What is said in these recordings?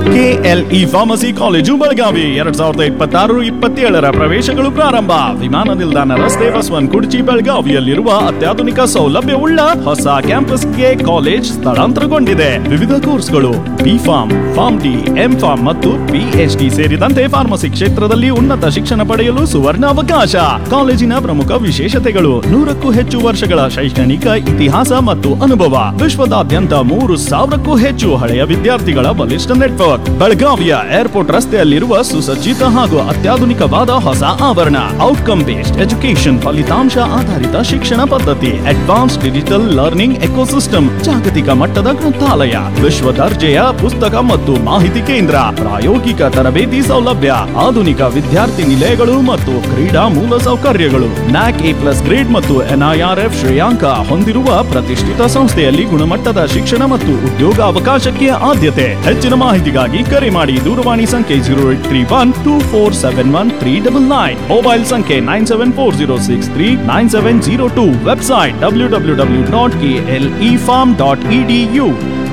KLE pharmacy college Belagavi ಎರಡ್ ಸಾವಿರದ ಇಪ್ಪತ್ತಾರು ಇಪ್ಪತ್ತೇಳರ ಪ್ರವೇಶಗಳು ಪ್ರಾರಂಭ ವಿಮಾನ ನಿಲ್ದಾಣ ರಸ್ತೆ ಬಸವನ್ ಕುರ್ಚಿ ಬೆಳಗಾವಿಯಲ್ಲಿರುವ ಅತ್ಯಾಧುನಿಕ ಸೌಲಭ್ಯವುಳ್ಳ ಹೊಸ ಕ್ಯಾಂಪಸ್ಗೆ ಕಾಲೇಜ್ ಸ್ಥಳಾಂತರಗೊಂಡಿದೆ ವಿವಿಧ ಕೋರ್ಸ್ಗಳು B Pharm Pharm D M Pharm ಮತ್ತು ಪಿಎಚ್ಡಿ ಸೇರಿದಂತೆ ಫಾರ್ಮಸಿ ಕ್ಷೇತ್ರದಲ್ಲಿ ಉನ್ನತ ಶಿಕ್ಷಣ ಪಡೆಯಲು ಸುವರ್ಣ ಅವಕಾಶ ಕಾಲೇಜಿನ ಪ್ರಮುಖ ವಿಶೇಷತೆಗಳು ನೂರಕ್ಕೂ ಹೆಚ್ಚು ವರ್ಷಗಳ ಶೈಕ್ಷಣಿಕ ಇತಿಹಾಸ ಮತ್ತು ಅನುಭವ ವಿಶ್ವದಾದ್ಯಂತ ಮೂರು ಸಾವಿರಕ್ಕೂ ಹೆಚ್ಚು ಹಳೆಯ ವಿದ್ಯಾರ್ಥಿಗಳ ಬಲಿಷ್ಠ ನೆಟ್ವರ್ಕ್ ಬೆಳಗಾವಿಯ ಏರ್ಪೋರ್ಟ್ ರಸ್ತೆಯಲ್ಲಿರುವ ಸುಸಜ್ಜಿತ ಹಾಗೂ ಅತ್ಯಾಧುನಿಕವಾದ ಹೊಸ ಆವರಣ ಔಟ್ಕಮ್ ಬೇಸ್ಡ್ ಎಜುಕೇಶನ್ ಫಲಿತಾಂಶ ಆಧಾರಿತ ಶಿಕ್ಷಣ ಪದ್ಧತಿ ಅಡ್ವಾನ್ಸ್ ಡಿಜಿಟಲ್ ಲರ್ನಿಂಗ್ ಎಕೋಸಿಸ್ಟಮ್ ಜಾಗತಿಕ ಮಟ್ಟದ ಗ್ರಂಥಾಲಯ ವಿಶ್ವ ದರ್ಜೆಯ ಪುಸ್ತಕ ಮತ್ತು ಮಾಹಿತಿ ಕೇಂದ್ರ ಪ್ರಾಯೋಗಿಕ ತರಬೇತಿ ಸೌಲಭ್ಯ ಆಧುನಿಕ ವಿದ್ಯಾರ್ಥಿ ನಿಲಯಗಳು ಮತ್ತು ಕ್ರೀಡಾ ಮೂಲ ಸೌಕರ್ಯಗಳು ನ್ಯಾಕ್ ಎ ಪ್ಲಸ್ ಗ್ರೇಡ್ ಮತ್ತು ಎನ್ಐಆರ್ಎಫ್ ಶ್ರೇಯಾಂಕ ಹೊಂದಿರುವ ಪ್ರತಿಷ್ಠಿತ ಸಂಸ್ಥೆಯಲ್ಲಿ ಗುಣಮಟ್ಟದ ಶಿಕ್ಷಣ ಮತ್ತು ಉದ್ಯೋಗಾವಕಾಶಕ್ಕೆ ಆದ್ಯತೆ ಹೆಚ್ಚಿನ ಮಾಹಿತಿಗಾಗಿ ಕರೆ ಮಾಡಿ ದೂರವಾಣಿ ಸಂಖ್ಯೆ zero eight three one two four seven one three double nine mobile ಸಂಖ್ಯೆ nine seven four zero six three nine seven zero two website W W W dot K L E pharm dot E D U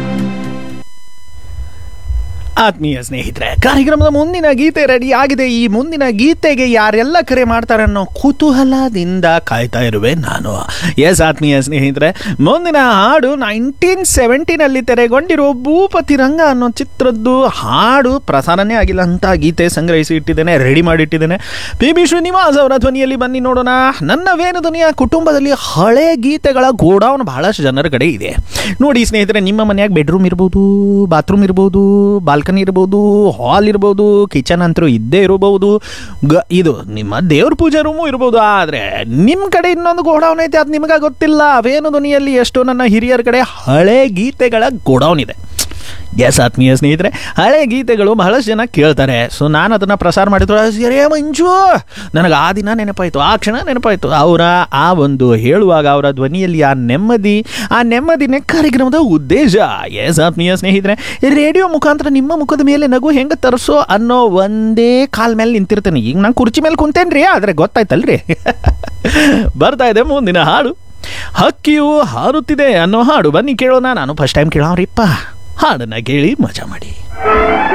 ಆತ್ಮೀಯ ಸ್ನೇಹಿತರೆ ಕಾರ್ಯಕ್ರಮದ ಮುಂದಿನ ಗೀತೆ ready ಆಗಿದೆ ಈ ಮುಂದಿನ ಗೀತೆಗೆ ಯಾರೆಲ್ಲ ಕರೆ ಮಾಡ್ತಾರೆ ಅನ್ನೋ ಕುತೂಹಲದಿಂದ ಕಾಯ್ತಾ ಇರುವೆ ನಾನು ಎಸ್ ಆತ್ಮೀಯ ಸ್ನೇಹಿತರೆ ಮುಂದಿನ ಹಾಡು ನೈನ್ಟೀನ್ ಸೆವೆಂಟಿನಲ್ಲಿ ತೆರೆಗೊಂಡಿರುವ ಭೂಪತಿ ರಂಗ ಅನ್ನೋ ಚಿತ್ರದ್ದು ಹಾಡು ಪ್ರಸಾರನೇ ಆಗಿಲ್ಲ ಅಂತ ಗೀತೆ ಸಂಗ್ರಹಿಸಿ ಇಟ್ಟಿದ್ದೇನೆ ರೆಡಿ ಮಾಡಿಟ್ಟಿದ್ದೇನೆ ಪಿ ಬಿ ಶ್ರೀನಿವಾಸ್ ಅವರ ಧ್ವನಿಯಲ್ಲಿ ಬನ್ನಿ ನೋಡೋಣ ನನ್ನ ವೇಣು ಧ್ವನಿಯ ಕುಟುಂಬದಲ್ಲಿ ಹಳೆ ಗೀತೆಗಳ ಗೋಡೌನ್ ಬಹಳಷ್ಟು ಜನರ ಕಡೆ ಇದೆ ನೋಡಿ ಸ್ನೇಹಿತರೆ ನಿಮ್ಮ ಮನೆಯಾಗ ಬೆಡ್ರೂಮ್ ಇರ್ಬೋದು ಬಾತ್ರೂಮ್ ಇರ್ಬೋದು ಬಾಲ್ಕನಿ ಇರ್ಬೋದು ಹಾಲ್ ಇರ್ಬೋದು ಕಿಚನ್ ಅಂತರೂ ಇದ್ದೇ ಇರಬಹುದು ಗ ಇದು ನಿಮ್ಮ ದೇವ್ರ ಪೂಜೆ ರೂಮು ಇರ್ಬೋದು ಆದರೆ ನಿಮ್ಮ ಕಡೆ ಇನ್ನೊಂದು ಗೋಡೌನ್ ಐತೆ ಅದು ನಿಮಗೆ ಗೊತ್ತಿಲ್ಲ ಅವೇನು ಧ್ವನಿಯಲ್ಲಿ ಎಷ್ಟೋ ನನ್ನ ಹಿರಿಯರ ಕಡೆ ಹಳೆ ಗೀತೆಗಳ ಗೋಡೌನ್ ಇದೆ ಎಸ್ ಆತ್ಮೀಯ ಸ್ನೇಹಿತರೆ ಹಳೆ ಗೀತೆಗಳು ಬಹಳಷ್ಟು ಜನ ಕೇಳ್ತಾರೆ ಸೊ ನಾನು ಅದನ್ನು ಪ್ರಸಾರ ಮಾಡಿದ್ರು ಸರಿಯೇ ಮಂಜು ನನಗೆ ಆ ದಿನ ನೆನಪಾಯಿತು ಆ ಕ್ಷಣ ನೆನಪಾಯಿತು ಅವರ ಆ ಒಂದು ಹೇಳುವಾಗ ಅವರ ಧ್ವನಿಯಲ್ಲಿ ಆ ನೆಮ್ಮದಿ ಆ ನೆಮ್ಮದಿನೇ ಕಾರ್ಯಕ್ರಮದ ಉದ್ದೇಶ ಎಸ್ ಆತ್ಮೀಯ ಸ್ನೇಹಿತರೆ ರೇಡಿಯೋ ಮುಖಾಂತರ ನಿಮ್ಮ ಮುಖದ ಮೇಲೆ ನಗು ಹೆಂಗೆ ತರಿಸೋ ಅನ್ನೋ ಒಂದೇ ಕಾಲ್ ಮೇಲೆ ನಿಂತಿರ್ತೇನೆ ಈಗ ನಾನು ಕುರ್ಚಿ ಮೇಲೆ ಕುಂತೇನ್ರಿ ಆದರೆ ಗೊತ್ತಾಯ್ತಲ್ರಿ ಬರ್ತಾ ಇದೆ ಮುಂದಿನ ಹಾಡು ಹಕ್ಕಿಯು ಹಾರುತ್ತಿದೆ ಅನ್ನೋ ಹಾಡು ಬನ್ನಿ ಕೇಳೋಣ ನಾನು ಫಸ್ಟ್ ಟೈಮ್ ಕೇಳೋರಿಪ್ಪ ಹಾಡನ್ನ ಕೇಳಿ ಮಜಾ ಮಾಡಿ